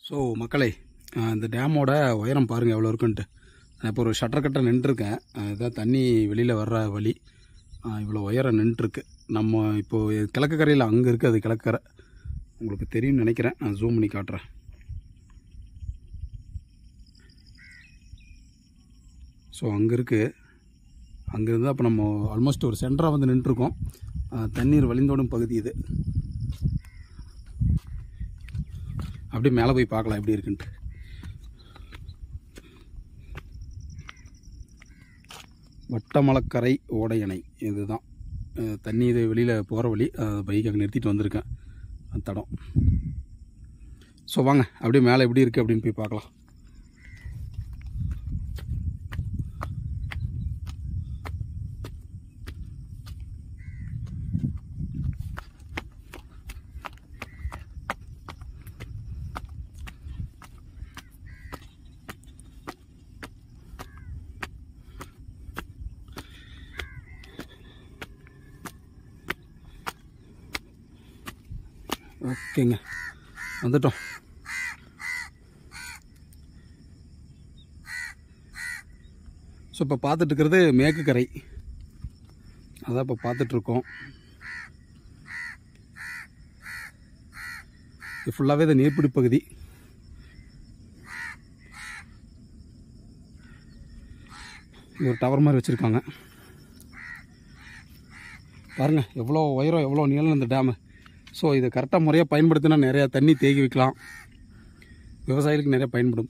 so மக்களே அஹ் இந்த டேமோட உயரம் பாருங்கள் எவ்வளோ இருக்குன்ட்டு நான் இப்போ ஒரு ஷட்டர் கட்ட நின்றுருக்கேன் இதுதான் தண்ணி வெளியில் வர்ற வழி அஹ் இவ்வளோ உயரம் நின்றுருக்கு நம்ம இப்போது கிழக்கு கரையில் அங்கே இருக்குது அது கிழக்கு கரை உங்களுக்கு தெரியும்னு நினைக்கிறேன் நான் ஜூம் பண்ணி காட்டுறேன் ஸோ அங்கே இருக்குது அங்கேருந்து அப்போ நம்ம ஆல்மோஸ்ட் ஒரு சென்டராக வந்து நின்றுருக்கோம் அஹ் தண்ணீர் வழிந்தோடும் பகுதி இது அப்படியே மேலே போய் பார்க்கலாம் எப்படி இருக்குன்ட்டு வட்டமலக்கரை ஓடையணை இதுதான் அஹ் தண்ணி இது வெளியில் போகிற வழி பைக் அங்கே நிறுத்திட்டு வந்திருக்கேன் அந்த தடம் ஸோ வாங்க அப்படியே மேலே எப்படி இருக்குது அப்படின்னு போய் பார்க்கலாம் ஓகேங்க வந்துட்டோம் ஸோ இப்போ பார்த்துட்டு இருக்கிறது மேற்கு கரை அதான் இப்போ பார்த்துட்ருக்கோம் இது ஃபுல்லாகவே இது நீர்ப்பிடி பகுதி இது ஒரு டவர் மாதிரி வச்சுருக்காங்க பாருங்கள் எவ்வளோ உயரம் எவ்வளோ நீளம் இந்த டேமு ஸோ இதை கரெக்டாக முறையாக பயன்படுத்தினா நிறையா தண்ணி தேக்கி வைக்கலாம் விவசாயிகளுக்கு நிறைய பயன்படும்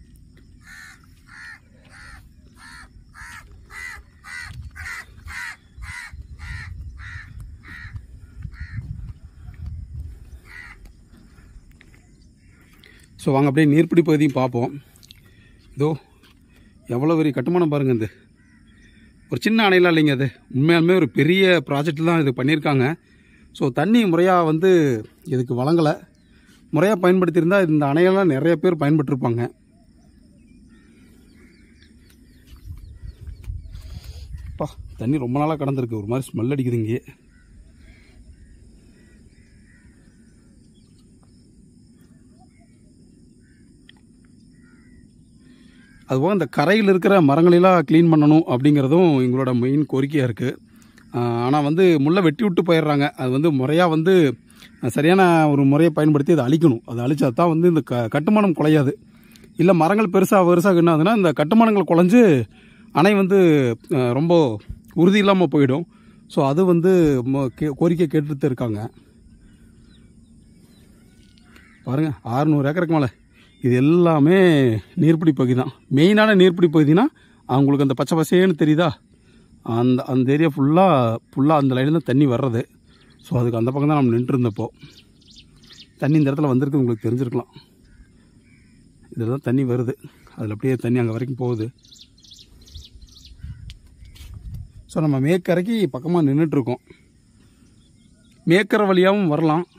ஸோ வாங்க அப்படியே நீர்ப்பிடி பகுதியும் பார்ப்போம் இதோ எவ்வளோ பெரிய கட்டுமானம் பாருங்கள் இது ஒரு சின்ன அணையெல்லாம் இல்லைங்க அது உண்மையாலுமே ஒரு பெரிய ப்ராஜெக்ட் தான் இது பண்ணியிருக்காங்க ஸோ தண்ணி முறையாக வந்து இதுக்கு வழங்கலை முறையாக பயன்படுத்தியிருந்தால் இந்த அணையெல்லாம் நிறைய பேர் பயன்பட்டிருப்பாங்க அப்பா தண்ணி ரொம்ப நாளாக கடந்திருக்கு ஒரு மாதிரி ஸ்மெல் அடிக்குது இங்கே அதுபோக இந்த கரையில் இருக்கிற மரங்களெல்லாம் க்ளீன் பண்ணணும் அப்படிங்கிறதும் எங்களோட மெயின் கோரிக்கையாக இருக்குது ஆனால் வந்து முள்ளை வெட்டி விட்டு போயிடுறாங்க அது வந்து முறையாக வந்து அஹ், சரியான ஒரு முறையை பயன்படுத்தி அதை அழிக்கணும் அதை அழிச்சா தான் வந்து இந்த க கட்டுமானம் குலையாது இல்லை மரங்கள் பெருசாக பெருசாக என்ன ஆகுதுன்னா இந்த கட்டுமானங்கள் குலைஞ்சு அணை வந்து அஹ், ரொம்ப உறுதி இல்லாமல் போயிடும் ஸோ அது வந்து ம- கே- கோரிக்கை கேட்டுட்டு இருக்காங்க பாருங்கள் ஆறுநூறு ஏக்கருக்கு மேலே இது எல்லாமே நீர்ப்பிடி பகுதி தான் மெயினான நீர்ப்பிடி பகுதினா அவங்களுக்கு அந்த பச்சை பசேன்னு தெரியுதா அந்த அந்த ஏரியா ஃபுல்லாக ஃபுல்லாக அந்த லைனில் தான் தண்ணி வர்றது ஸோ அதுக்கு அந்த பக்கம் தான் நம்ம நின்றுட்டு இருந்தப்போ தண்ணி இந்த இடத்துல வந்திருக்கு உங்களுக்கு தெரிஞ்சிருக்கலாம் இதில் தான் தண்ணி வருது அதில் அப்படியே தண்ணி அங்கே வரைக்கும் போகுது ஸோ நம்ம மேற்கரைக்கு பக்கமாக நின்றுட்டுருக்கோம் மேற்கரை வழியாகவும் வரலாம்